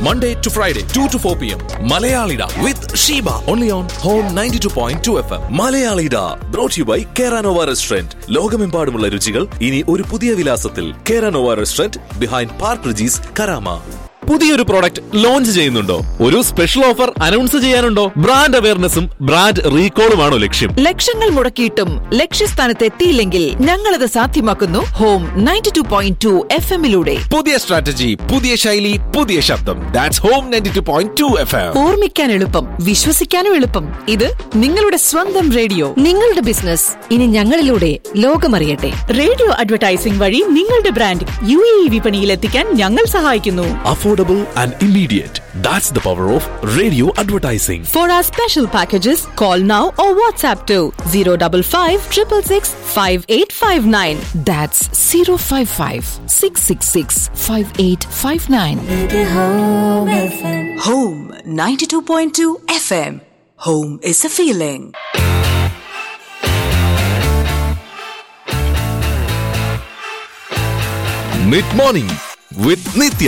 Monday to Friday, 2 to 4 p.m. Malayalida with Sheba. Only on Home 92.2 FM. Malayalida. Brought to you by Keranova Restaurant. ലോകമെമ്പാടുമുള്ള രുചികൾ ഇനി ഒരു പുതിയ വിലാസത്തിൽ കേരനോവ restaurant behind park Regis Karama പുതിയൊരു product launch ചെയ്യുന്നുണ്ടോ ഒരു സ്പെഷ്യൽ ഓഫർ അനൗൺസ് ചെയ്യാനുണ്ടോ ബ്രാൻഡ് അവയർനെസ്സും ബ്രാൻഡ് റീകോളുമാണോ ലക്ഷ്യം ലക്ഷങ്ങൾ മുടക്കിയിട്ടും ലക്ഷ്യസ്ഥാനത്ത് എത്തിയില്ലെങ്കിൽ ഞങ്ങളത് സാധ്യമാക്കുന്നു home ninety two point two F എമ്മിലൂടെ പുതിയ സ്ട്രാറ്റജി പുതിയ ശൈലി പുതിയ ശബ്ദം that's home ninety two point two F M ഓർമ്മിക്കാൻ എളുപ്പം വിശ്വസിക്കാനും എളുപ്പം ഇത് നിങ്ങളുടെ സ്വന്തം റേഡിയോ നിങ്ങളുടെ ബിസിനസ് ഇനി ഞങ്ങളിലൂടെ ലോകമറിയട്ടെ റേഡിയോ അഡ്വർടൈസിംഗ് വഴി നിങ്ങളുടെ ബ്രാൻഡ് യു എ ഇ വിപണിയിൽ എത്തിക്കാൻ ഞങ്ങൾ സഹായിക്കുന്നു affordable and immediate that's the power of radio advertising for our special packages call now or WhatsApp two zero double five triple six five eight five nine that's zero five five six six six five eight five nine home ninety two point two F M home is a feeling mid morning with Nithya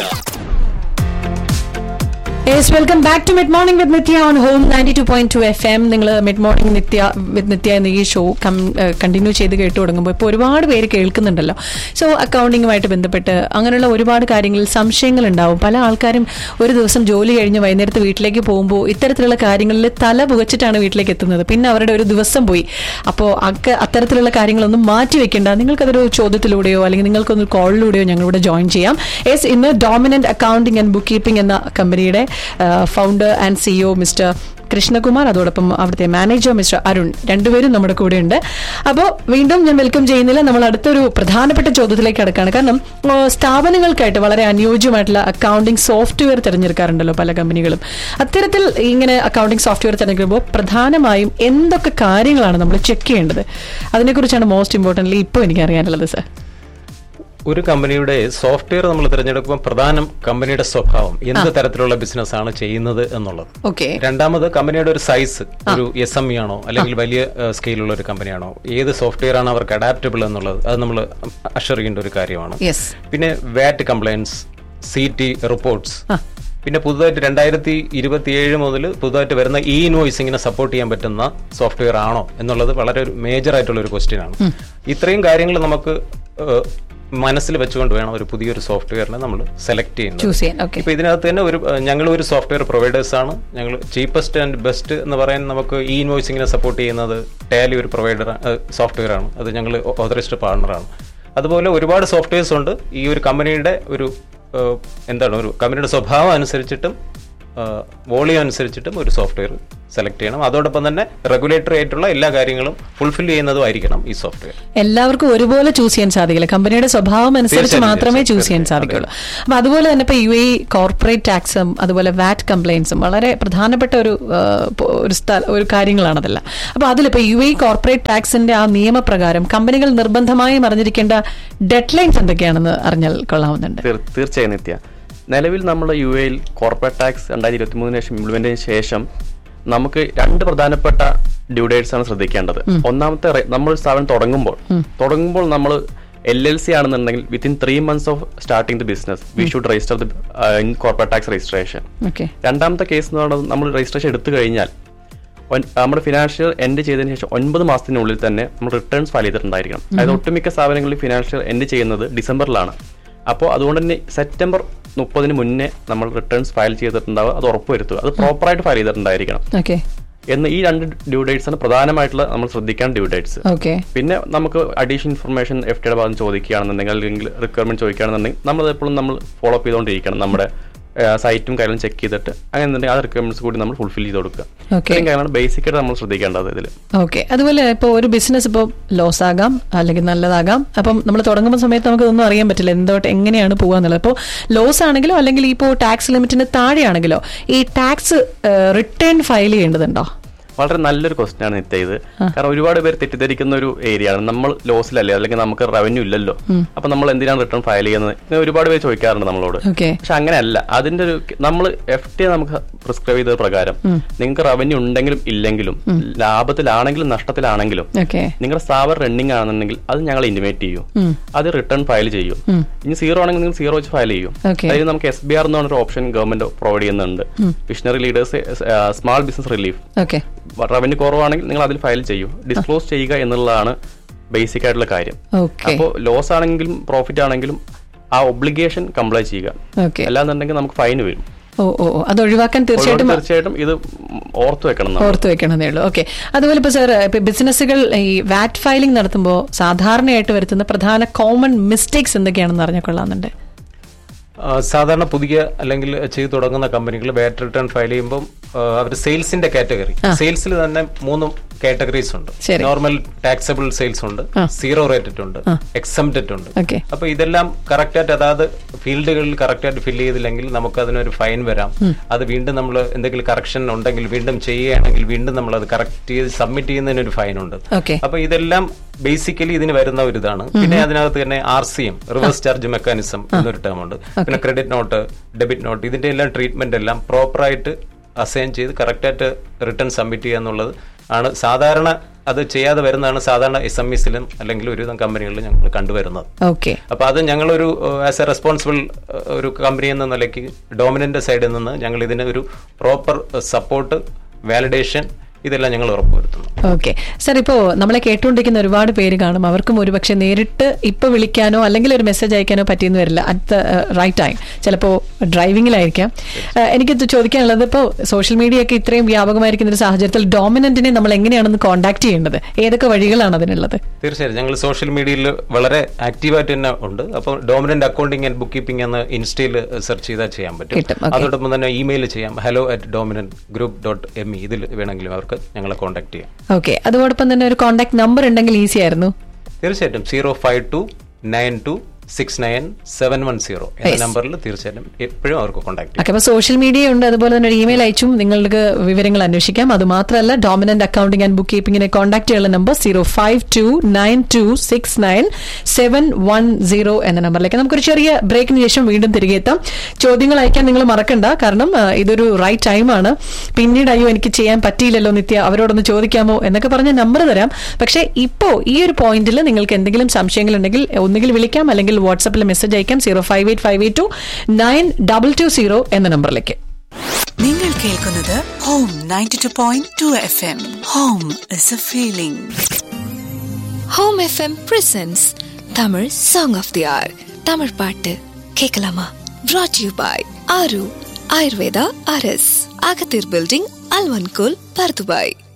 yes welcome back to mid morning with Nithya on home ninety two point two F M നിങ്ങൾ mid morning Nithya with Nithya എന്ന ഈ show continue ചെയ്ത് കേട്ട് തുടങ്ങുമ്പോൾ ഇപ്പോൾ ഒരുപാട് പേര് കേൾക്കുന്നുണ്ടല്ലോ സോ അക്കൗണ്ടിങ്ങുമായിട്ട് ബന്ധപ്പെട്ട് അങ്ങനെയുള്ള ഒരുപാട് കാര്യങ്ങളിൽ സംശയങ്ങൾ ഉണ്ടാവും പല ആൾക്കാരും ഒരു ദിവസം ജോലി കഴിഞ്ഞ് വൈകുന്നേരത്ത് വീട്ടിലേക്ക് പോകുമ്പോൾ ഇത്തരത്തിലുള്ള കാര്യങ്ങളിൽ തല പുകച്ചിട്ടാണ് വീട്ടിലേക്ക് എത്തുന്നത് പിന്നെ അവരുടെ ഒരു ദിവസം പോയി അപ്പോൾ അക്ക അത്തരത്തിലുള്ള കാര്യങ്ങളൊന്നും മാറ്റി വെക്കേണ്ട നിങ്ങൾക്കതൊരു ചോദ്യത്തിലൂടെയോ അല്ലെങ്കിൽ നിങ്ങൾക്കൊന്ന് കോളിലൂടെയോ ഞങ്ങളിവിടെ ജോയിൻ ചെയ്യാം യെസ് ഇന്ന് dominant accounting and bookkeeping എന്ന കമ്പനിയുടെ founder and CEO mister Krishnakumar അതോടൊപ്പം അവിടുത്തെ മാനേജർ മിസ്റ്റർ അരുൺ രണ്ടുപേരും നമ്മുടെ കൂടെ ഉണ്ട് അപ്പോൾ വീണ്ടും ഞാൻ വെൽക്കം ചെയ്യുന്നില്ല നമ്മൾ അടുത്തൊരു പ്രധാനപ്പെട്ട ചോദ്യത്തിലേക്ക് കിടക്കുകയാണ് കാരണം ആ, സ്ഥാപനങ്ങൾക്കായിട്ട് വളരെ അനുയോജ്യമായിട്ടുള്ള അക്കൗണ്ടിംഗ് സോഫ്റ്റ്വെയർ തിരഞ്ഞെടുക്കാറുണ്ടല്ലോ പല കമ്പനികളും അത്തരത്തിൽ ഇങ്ങനെ അക്കൗണ്ടിംഗ് സോഫ്റ്റ്വെയർ തിരഞ്ഞെടുക്കുമ്പോൾ പ്രധാനമായും എന്തൊക്കെ കാര്യങ്ങളാണ് നമ്മൾ ചെക്ക് ചെയ്യേണ്ടത് അതിനെക്കുറിച്ചാണ് മോസ്റ്റ് ഇമ്പോർട്ടൻ്റ്ലി ഇപ്പോൾ എനിക്ക് അറിയാനുള്ളത് സർ ഒരു കമ്പനിയുടെ സോഫ്റ്റ്വെയർ നമ്മൾ തിരഞ്ഞെടുക്കുമ്പോൾ പ്രധാനം കമ്പനിയുടെ സ്വഭാവം എന്ത് തരത്തിലുള്ള ബിസിനസ് ആണ് ചെയ്യുന്നത് എന്നുള്ളത് ഓക്കെ രണ്ടാമത് കമ്പനിയുടെ ഒരു സൈസ് ഒരു എസ് എം ഇ ആണോ അല്ലെങ്കിൽ വലിയ സ്കെയിലുള്ള ഒരു കമ്പനിയാണോ ഏത് സോഫ്റ്റ്വെയർ ആണ് അവർക്ക് അഡാപ്റ്റബിൾ എന്നുള്ളത് അത് നമ്മൾ അഷർ ചെയ്യേണ്ട ഒരു കാര്യമാണ് യെസ് പിന്നെ VAT compliance C T reports പിന്നെ പുതുതായിട്ട് രണ്ടായിരത്തി ഇരുപത്തിയേഴ് മുതൽ പുതുതായിട്ട് വരുന്ന ഇ ഇൻവോയ്സിങ്ങിനെ സപ്പോർട്ട് ചെയ്യാൻ പറ്റുന്ന സോഫ്റ്റ്വെയർ ആണോ എന്നുള്ളത് വളരെ ഒരു മേജർ ആയിട്ടുള്ള ഒരു ക്വസ്റ്റ്യൻ ആണ് ഇത്രയും കാര്യങ്ങൾ നമുക്ക് ഏഹ്, മനസ്സിൽ വെച്ചുകൊണ്ട് വേണം ഒരു പുതിയൊരു സോഫ്റ്റ്വെയറിനെ നമ്മൾ സെലക്ട് ചെയ്യുന്നത് ചൂസ് ചെയ്യാൻ ഓക്കെ ഇപ്പൊ ഇതിനകത്ത് തന്നെ ഒരു ഞങ്ങൾ ഒരു സോഫ്റ്റ്വെയർ പ്രൊവൈഡേഴ്സ് ആണ് ഞങ്ങൾ ചീപ്പസ്റ്റ് ആൻഡ് ബെസ്റ്റ് എന്ന് പറയാൻ നമുക്ക് ഇ ഇൻവോയ്സിങ്ങിനെ സപ്പോർട്ട് ചെയ്യുന്നത് ടാലി ഒരു പ്രൊവൈഡർ സോഫ്റ്റ്വെയർ ആണ് അത് ഞങ്ങൾ ഓതറൈസ്ഡ് പാർട്ണറാണ് അതുപോലെ ഒരുപാട് സോഫ്റ്റ്വെയർസ് ഉണ്ട് ഈ ഒരു കമ്പനിയുടെ ഒരു ഏഹ്, എന്താണ് ഒരു കമ്പനിയുടെ സ്വഭാവം അനുസരിച്ചിട്ടും വോളിയം അനുസരിച്ചിട്ടും ഒരു സോഫ്റ്റ്വെയർ സെലക്ട് ചെയ്യണം അതോടൊപ്പം തന്നെ റെഗുലേറ്ററി ആയിട്ടുള്ള എല്ലാ കാര്യങ്ങളും ഫുൾഫിൽ ചെയ്യുന്നതുമായിരിക്കണം ഈ സോഫ്റ്റ്വെയർ എല്ലാവർക്കും ഒരുപോലെ ചൂസ് ചെയ്യാൻ സാധിക്കില്ല കമ്പനിയുടെ സ്വഭാവം അനുസരിച്ച് തീർച്ചയായും, മാത്രമേ ചൂസ് ചെയ്യാൻ തീർച്ചയായും. സാധിക്കുള്ളൂ അപ്പൊ അതുപോലെ തന്നെ ഇപ്പൊ യു എ കോർപ്പറേറ്റ് ടാക്സും അതുപോലെ വാറ്റ് കംപ്ലൈൻസും വളരെ പ്രധാനപ്പെട്ട ഒരു ആ, പോ- ഒരു സ്ഥല ഒരു കാര്യങ്ങളാണ് അതെല്ലാം അപ്പൊ അതിലിപ്പോ യു എ കോർപ്പറേറ്റ് ടാക്സിന്റെ ആ നിയമപ്രകാരം കമ്പനികൾ നിർബന്ധമായും അറിഞ്ഞിരിക്കേണ്ട ഡെഡ് ലൈൻസ് എന്തൊക്കെയാണെന്ന് അറിഞ്ഞാൽ കൊള്ളാവുന്നുണ്ട് തീർ- തീർച്ചയായും നിത്യ നിലവിൽ നമ്മൾ യു എയിൽ കോർപ്പറേറ്റ് ടാക്സ് രണ്ടായിരത്തി ഇരുപത്തി മൂന്നിന് ശേഷം ഇംപ്ലിമെന്റിന് ശേഷം നമുക്ക് രണ്ട് പ്രധാനപ്പെട്ട ഡ്യൂ ഡേറ്റ്സ് ആണ് ശ്രദ്ധിക്കേണ്ടത് ഒന്നാമത്തെ റെ- നമ്മൾ ഒരു സ്ഥാപനം തുടങ്ങുമ്പോൾ തുടങ്ങുമ്പോൾ നമ്മൾ എൽ എൽ സി ആണെന്നുണ്ടെങ്കിൽ within three months of starting the business we should register the in corporate tax registration okay രണ്ടാമത്തെ കേസ് എന്ന് പറയുന്നത് നമ്മൾ രജിസ്ട്രേഷൻ എടുത്തു കഴിഞ്ഞാൽ ഒൻ- നമ്മുടെ ഫിനാൻഷ്യൽ എൻഡ് ചെയ്തതിന് ശേഷം ഒൻപത് മാസത്തിനുള്ളിൽ തന്നെ നമ്മൾ റിട്ടേൺസ് ഫയൽ ചെയ്തിട്ടുണ്ടായിരിക്കണം അതായത് ഒട്ടുമിക്ക സ്ഥാപനങ്ങളിൽ ഫിനാൻഷ്യൽ എൻഡ് ചെയ്യുന്നത് ഡിസംബറിലാണ് അപ്പോൾ അതുകൊണ്ട് തന്നെ സെപ്റ്റംബർ മുപ്പതിന് മുന്നേ നമ്മൾ റിട്ടേൺസ് ഫയൽ ചെയ്തിട്ടുണ്ടാവുക അത് ഉറപ്പുവരുത്തുക അത് പ്രോപ്പറായിട്ട് ഫയൽ ചെയ്തിട്ടുണ്ടായിരിക്കണം ഓക്കെ എന്ന് ഈ രണ്ട് ഡ്യൂ ഡേറ്റ്സ് ആണ് പ്രധാനമായിട്ടുള്ള നമ്മൾ ശ്രദ്ധിക്കാൻ ഡ്യൂ ഡേറ്റ്സ് ഓക്കെ പിന്നെ നമുക്ക് അഡീഷണൽ ഇൻഫർമേഷൻ എഫ് ടിയുടെ ഭാഗം ചോദിക്കുകയാണെന്നുണ്ടെങ്കിൽ അല്ലെങ്കിൽ റിക്വയർമെന്റ് ചോദിക്കുകയാണെന്നുണ്ടെങ്കിൽ നമ്മൾ എപ്പോഴും നമ്മൾ ഫോളോ അപ്പ് ചെയ്തുകൊണ്ടിരിക്കണം നമ്മുടെ സൈറ്റും കാര്യങ്ങളും ചെക്ക് ചെയ്തിട്ട് അങ്ങനെ ആ റിക്വയർമെന്റ്സ് കൂടി നമ്മൾ ഫുൾഫിൽ ചെയ്ത് കൊടുക്കുക Okay. ഇത്രയും കാര്യമാണ് ബേസിക് ആയിട്ട് നമ്മൾ ശ്രദ്ധിക്കേണ്ടത് ഇതിൽ ഓക്കെ അതുപോലെ ഇപ്പോൾ ഒരു ബിസിനസ് ഇപ്പോൾ ലോസ് ആകാം അല്ലെങ്കിൽ നല്ലതാകാം അപ്പം നമ്മൾ തുടങ്ങുന്ന സമയത്ത് നമുക്ക് ഒന്നും അറിയാൻ പറ്റില്ല എന്തോട്ട് എങ്ങനെയാണ് പോകാന്നുള്ളത് അപ്പോൾ ലോസ് ആണെങ്കിലോ അല്ലെങ്കിൽ ഇപ്പോൾ ടാക്സ് ലിമിറ്റിന് താഴെയാണെങ്കിലോ ഈ ടാക്സ് റിട്ടേൺ ഫയൽ ചെയ്യേണ്ടതുണ്ടോ വളരെ നല്ലൊരു ക്വസ്റ്റ്യൻ ആണ് നിത്യ ഇത് കാരണം ഒരുപാട് പേര് തെറ്റിദ്ധരിക്കുന്ന ഒരു ഏരിയ ആണ് നമ്മൾ ലോസിലല്ലേ അല്ലെങ്കിൽ നമുക്ക് റവന്യൂ ഇല്ലല്ലോ അപ്പൊ നമ്മൾ എന്തിനാണ് റിട്ടേൺ ഫയൽ ചെയ്യുന്നത് ഇങ്ങനെ ഒരുപാട് പേര് ചോദിക്കാറുണ്ട് നമ്മളോട് ഓക്കെ പക്ഷെ അങ്ങനെയല്ല അതിന്റെ ഒരു നമ്മൾ എഫ് ടി നമുക്ക് പ്രിസ്ക്രൈബ് ചെയ്തത് പ്രകാരം നിങ്ങൾക്ക് റവന്യൂ ഉണ്ടെങ്കിലും ഇല്ലെങ്കിലും ലാഭത്തിലാണെങ്കിലും നഷ്ടത്തിലാണെങ്കിലും ഓക്കെ നിങ്ങളുടെ സ്ഥാപനം റണ്ണിംഗ് ആണെന്നുണ്ടെങ്കിൽ അത് ഞങ്ങൾ ഇന്റിമേറ്റ് ചെയ്യും അത് റിട്ടേൺ ഫയൽ ചെയ്യും ഇനി സീറോ ആണെങ്കിൽ നിങ്ങൾ സീറോ വെച്ച് ഫയൽ ചെയ്യും Okay. അതായത് നമുക്ക് എസ് ബി ആർ എന്ന് പറഞ്ഞൊരു ഓപ്ഷൻ ഗവൺമെന്റ് പ്രൊവൈഡ് ചെയ്യുന്നുണ്ട് visionary leaders small business relief okay revenue കുറവാണെങ്കിൽ നിങ്ങൾ അതിൽ ഫയൽ ചെയ്യും ഡിസ്ക്ലോസ് ചെയ്യുക എന്നുള്ളതാണ് ബേസിക് ആയിട്ടുള്ള കാര്യം ഓക്കെ അപ്പോൾ ലോസ് ആണെങ്കിലും പ്രോഫിറ്റ് ആണെങ്കിലും ആ ഒബ്ലിഗേഷൻ കംപ്ലൈ ചെയ്യുക ഓക്കെ അല്ലാന്നുണ്ടെങ്കിൽ നമുക്ക് ഫൈൻ വരും ഓ ഓ ഓ. അത് ഒഴിവാക്കാൻ തീർച്ചയായിട്ടും അതുകൊണ്ട് തീർച്ചയായിട്ടും ഇത് ഓർത്ത് വെക്കണം നമ്മൾ ഓർത്ത് വെക്കണമെന്നേ ഉള്ളൂ ഓക്കെ അതുപോലെ ഇപ്പോൾ സാർ ഇപ്പൊ ബിസിനസ്സുകൾ ഈ വാറ്റ് ഫയലിംഗ് നടത്തുമ്പോൾ സാധാരണയായിട്ട് വരുത്തുന്ന പ്രധാന കോമൺ മിസ്റ്റേക്സ് എന്തൊക്കെയാണെന്ന് അറിഞ്ഞാൽ കൊള്ളാമെന്നുണ്ട് ആ, സാധാരണ പുതിയ അല്ലെങ്കിൽ ചെയ്തു തുടങ്ങുന്ന കമ്പനികൾ വാറ്റ് റിട്ടേൺ ഫയൽ ചെയ്യുമ്പോൾ അവർ സെയിൽസിന്റെ കാറ്റഗറി സെയിൽസിൽ തന്നെ മൂന്ന് കാറ്റഗറീസ് ഉണ്ട് ശരി. നോർമൽ ടാക്സബിൾ സെയിൽസ് ഉണ്ട് സീറോ റേറ്റഡ് ഉണ്ട് എക്സംപ്റ്റഡ് ഉണ്ട് ഓക്കെ അപ്പൊ ഇതെല്ലാം കറക്റ്റായിട്ട് അതാത് ഫീൽഡുകളിൽ കറക്റ്റായിട്ട് ഫില്ല് ചെയ്തില്ലെങ്കിൽ നമുക്ക് അതിനൊരു ഫൈൻ വരാം അത് വീണ്ടും നമ്മൾ എന്തെങ്കിലും കറക്ഷൻ ഉണ്ടെങ്കിൽ വീണ്ടും ചെയ്യുകയാണെങ്കിൽ വീണ്ടും നമ്മൾ അത് കറക്റ്റ് ചെയ്ത് സബ്മിറ്റ് ചെയ്യുന്നതിന് ഒരു ഫൈൻ ഉണ്ട് ഓക്കെ അപ്പൊ ഇതെല്ലാം ബേസിക്കലി ഇതിന് വരുന്ന ഒരു ഇതാണ് പിന്നെ അതിനകത്ത് തന്നെ R C M reverse charge mechanism എന്നൊരു ടേം ഉണ്ട് പിന്നെ ക്രെഡിറ്റ് നോട്ട് ഡെബിറ്റ് നോട്ട് ഇതിന്റെ എല്ലാം ട്രീറ്റ്മെന്റ് എല്ലാം പ്രോപ്പറായിട്ട് അസൈൻ ചെയ്ത് കറക്റ്റായിട്ട് റിട്ടേൺ സബ്മിറ്റ് ചെയ്യുക എന്നുള്ളത് ആണ് സാധാരണ അത് ചെയ്യാതെ വരുന്നതാണ് സാധാരണ എസ് എം ഇസിലും അല്ലെങ്കിൽ ഒരുവിധം കമ്പനികളിലും ഞങ്ങൾ കണ്ടുവരുന്നത് ഓക്കെ അപ്പൊ അത് ഞങ്ങളൊരു ആസ് എ റെസ്പോൺസിബിൾ ഒരു കമ്പനി എന്ന നിലയ്ക്ക് ഡോമിനന്റ് സൈഡിൽ നിന്ന് ഞങ്ങൾ ഇതിന് ഒരു പ്രോപ്പർ സപ്പോർട്ട് വാലിഡേഷൻ ഇതെല്ലാം ഞങ്ങൾ ഉറപ്പുവരുത്തുന്നു ഓക്കെ സാർ ഇപ്പോ നമ്മളെ കേട്ടുകൊണ്ടിരിക്കുന്ന ഒരുപാട് പേര് കാണും അവർക്കും ഒരുപക്ഷെ നേരിട്ട് ഇപ്പൊ വിളിക്കാനോ അല്ലെങ്കിൽ ഒരു മെസ്സേജ് അയക്കാനോ പറ്റിയെന്ന് വരില്ല അറ്റ് ദ റൈറ്റ് ടൈം ചിലപ്പോൾ ഡ്രൈവിംഗിലായിരിക്കാം ഏഹ്, എനിക്കിത് ചോദിക്കാനുള്ളത് ഇപ്പോൾ സോഷ്യൽ മീഡിയ ഒക്കെ ഇത്രയും വ്യാപകമായിരിക്കുന്ന ഒരു സാഹചര്യത്തിൽ ഡോമിനന്റിനെ നമ്മൾ എങ്ങനെയാണെന്ന് കോൺടാക്ട് ചെയ്യേണ്ടത് ഏതൊക്കെ വഴികളാണ് അതിനുള്ളത് തീർച്ചയായും ഞങ്ങൾ സോഷ്യൽ മീഡിയയിൽ വളരെ ആക്റ്റീവായിട്ട് തന്നെ ഉണ്ട് അപ്പോൾ dominant accounting and bookkeeping എന്ന് ഇൻസ്റ്റയിൽ സെർച്ച് ചെയ്താൽ ചെയ്യാൻ പറ്റും കിട്ടും, okay. അതോടൊപ്പം തന്നെ ഇമെയിൽ ചെയ്യാം hello at dominant group dot M E ഇതിൽ വേണമെങ്കിലും അവർക്ക് ഞങ്ങളെ കോൺടാക്ട് ചെയ്യാം ഓക്കെ അതോടൊപ്പം തന്നെ ഒരു കോൺടാക്ട് നമ്പർ ഉണ്ടെങ്കിൽ ഈസി ആയിരുന്നു തീർച്ചയായിട്ടും zero five two nine two six nine seven one zero എന്ന Yes. നമ്പറിൽ തീർച്ചയായിട്ടും എപ്പോഴും അവർക്ക് കോൺടാക്ട് ചെയ്യാം ഓക്കെ അപ്പൊ സോഷ്യൽ മീഡിയ ഉണ്ട് അതുപോലെ തന്നെ ഒരു ഇമെയിൽ അയച്ചും നിങ്ങൾക്ക് വിവരങ്ങൾ അന്വേഷിക്കാം അത് മാത്രമല്ല ഡോമിനന്റ് അക്കൗണ്ടിംഗ് ആൻഡ് ബുക്ക് കീപ്പിംഗിനെ കോൺടാക്ട് ചെയ്യാനുള്ള number zero five two nine two six nine seven one zero എന്ന നമ്പറിലേക്ക് നമുക്കൊരു ചെറിയ ബ്രേക്കിന് ശേഷം വീണ്ടും തിരികെ എത്താം ചോദ്യങ്ങൾ അയക്കാൻ നിങ്ങൾ മറക്കണ്ട കാരണം ആ, ഇതൊരു റൈറ്റ് ടൈമാണ് പിന്നീട് അയ്യോ എനിക്ക് ചെയ്യാൻ പറ്റിയില്ലല്ലോ നിത്യ അവരോടൊന്ന് ചോദിക്കാമോ എന്നൊക്കെ പറഞ്ഞ നമ്പർ തരാം പക്ഷേ ഇപ്പോ ഈ ഒരു പോയിന്റിൽ നിങ്ങൾക്ക് എന്തെങ്കിലും സംശയങ്ങൾ ഉണ്ടെങ്കിൽ ഒന്നുകിൽ വിളിക്കാം അല്ലെങ്കിൽ വാട്സപ്പിൽ മെസ്സേജ് അയക്കാം zero five eight five eight two nine double two zero എന്ന നമ്പറിലേക്ക് നിങ്ങൾ കേൾക്കുന്നത് home ninety two point two F M home is a feeling home FM presents Tamil song of the hour Tamil பாட்டு கேட்கலாமா brought யூ பாய் ஆரு ஆயுர்வேதா அரஸ் அகத்தீர் building அல்வன்கோல் பர்துபாய்